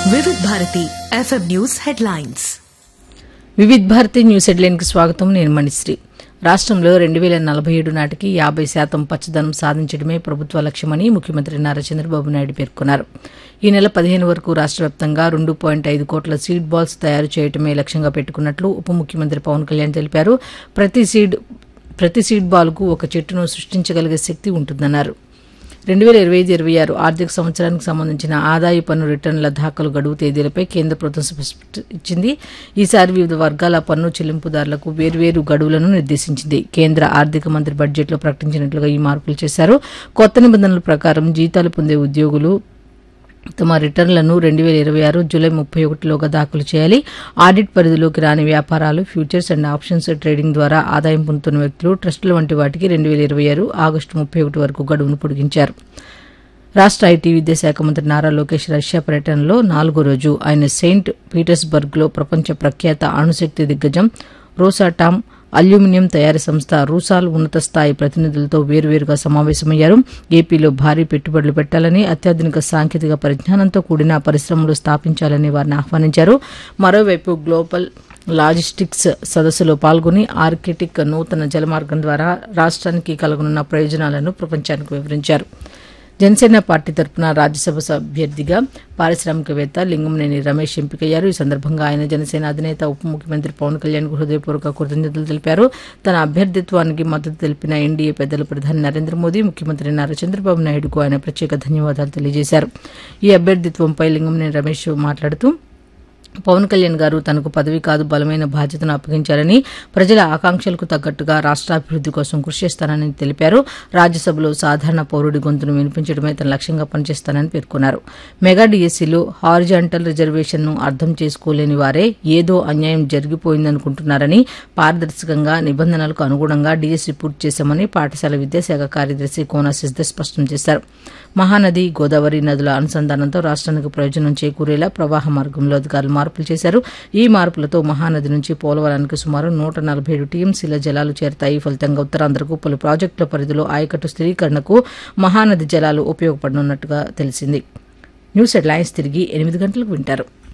Vividh Bharati FM news headlines Vividh Bharati news హెడ్లైన్కి స్వాగతం నేను మణిశ్రీ రాష్ట్రంలో రెండు వేల నలభై ఏడు నాటికి యాభై శాతం పచ్చదనం సాధించడమే ప్రభుత్వ లక్ష్యమని ముఖ్యమంత్రి నారా చంద్రబాబు నాయుడు పేర్కొన్నారు ఈ నెల పదిహేను వరకు రాష్ట్ర వ్యాప్తంగా రెండు పాయింట్ ఐదు కోట్ల సీడ్ బాల్స్ తయారు చేయడమే లక్ష్యంగా పెట్టుకున్నట్లు ఉప ముఖ్యమంత్రి పవన్ కళ్యాణ్ తెలిపారు ప్రతి సీడ్ ప్రతి సీడ్ బాల్కు ఒక చెట్టును సృష్టించగలిగే శక్తి ఉంటుందన్నారు రెండు వేల ఇరవై ఐదు ఇరవై ఆరు ఆర్థిక సంవత్సరానికి సంబంధించిన ఆదాయ పన్ను రిటర్నుల దాఖలు గడువు తేదీలపై కేంద్ర ప్రభుత్వం స్పష్ట- ఇచ్చింది ఈసారి వివిధ వర్గాల పన్ను చెల్లింపుదారులకు వేర్వేరు గడువులను నిర్దేశించింది కేంద్ర ఆర్థిక మంత్రి బడ్జెట్లో ప్రకటించినట్లుగా ఈ మార్పులు చేశారు కొత్త నిబంధనల ప్రకారం జీతాలు పొందే ఉద్యోగులు తమ రిటర్న్లను రెండు వేల ఇరవై ఆరు జూలై ముప్పై ఒకటిలోగా దాఖలు చేయాలి ఆడిట్ పరిధిలోకి రాని వ్యాపారాలు ఫ్యూచర్స్ అండ్ ఆప్షన్స్ ట్రేడింగ్ ద్వారా ఆదాయం పొందుతున్న వ్యక్తులు ట్రస్టుల వంటి వాటికి రెండు వేల ఇరవై ఆరు ఆగస్టు ముప్పై ఒకటి వరకు గడువును పొడిగించారు రాష్ట్ర ఐటీ విద్యాశాఖ మంత్రి నారా లోకేష్ రష్యా పర్యటనలో నాలుగో రోజు ఆయన సెయింట్ పీటర్స్బర్గ్లో ప్రపంచ ప్రఖ్యాత అణుశక్తి దిగ్గజం రోసాటామ్ అల్యూమినియం తయారీ సంస్థ రూసాల్ ఉన్నత స్థాయి ప్రతినిధులతో వేర్వేరుగా సమావేశమయ్యారు ఏపీలో భారీ పెట్టుబడులు పెట్టాలని అత్యాధునిక సాంకేతిక పరిజ్ఞానంతో కూడిన పరిశ్రమలు స్థాపించాలని వారిని ఆహ్వానించారు మరోవైపు గ్లోబల్ లాజిస్టిక్స్ సదస్సులో పాల్గొని ఆర్కిటిక్ నూతన జలమార్గం ద్వారా రాష్ట్రానికి కలగనున్న ప్రయోజనాలను ప్రపంచానికి వివరించారు జనసేన పార్టీ తరపున రాజ్యసభ అభ్యర్థిగా పారిశ్రామికవేత్త లింగంనేని రమేష్ ఎంపికయ్యారు ఈ సందర్భంగా ఆయన జనసేన అధినేత ఉప ముఖ్యమంత్రి పవన్ కళ్యాణ్ హృదయపూర్వక కృతజ్ఞతలు తెలిపారు తన అభ్యర్థిత్వానికి మద్దతు తెలిపిన ఎన్డీఏ పెద్దల ప్రధాని నరేంద్ర మోదీ ముఖ్యమంత్రి నారా చంద్రబాబు నాయుడుకు ఆయన ప్రత్యేక ధన్యవాదాలు తెలియజేశారు ఈ అభ్యర్థిత్వంపై లింగంనేని రమేష్ మాట్లాడుతూ పవన్ కళ్యాణ్ గారు తనకు పదవి కాదు బలమైన బాధ్యతను అప్పగించారని ప్రజల ఆకాంక్షలకు తగ్గట్టుగా రాష్ట్రాభివృద్ది కోసం కృషి చేస్తానని తెలిపారు రాజ్యసభలో సాధారణ పౌరుడి గొంతును వినిపించడమే తన లక్ష్యంగా పనిచేస్తానని పేర్కొన్నారు మెగా డిఎస్సీలో హారిజాంటల్ రిజర్వేషన్ను అర్థం చేసుకోలేని వారే ఏదో అన్యాయం జరిగిపోయిందనుకుంటున్నారని పారదర్శకంగా నిబంధనలకు అనుగుణంగా డిఎస్సీ పూర్తి చేశామని పాఠశాల విద్యాశాఖ కార్యదర్శి కోన సిద్ద స్పష్టం చేశారు మహానది గోదావరి నదుల అనుసంధానంతో రాష్ట్రానికి ప్రయోజనం చేకూరేలా ప్రవాహ మార్గంలో అధికారులు మార్పులు చేశారు ఈ మార్పులతో మహానది నుంచి పోలవరానికి సుమారు నూట నలభై ఏడు టీఎంసీల జలాలు చేరతాయి ఫలితంగా ఉత్తరాంధ్రకు పలు ప్రాజెక్టుల పరిధిలో ఆయకట్టు స్థిరీకరణకు మహానది జలాలు ఉపయోగపడనున్నట్టుగా తెలిసింది న్యూస్ హెడ్లైన్స్ తిరిగి ఎనిమిది గంటలకు వింటారు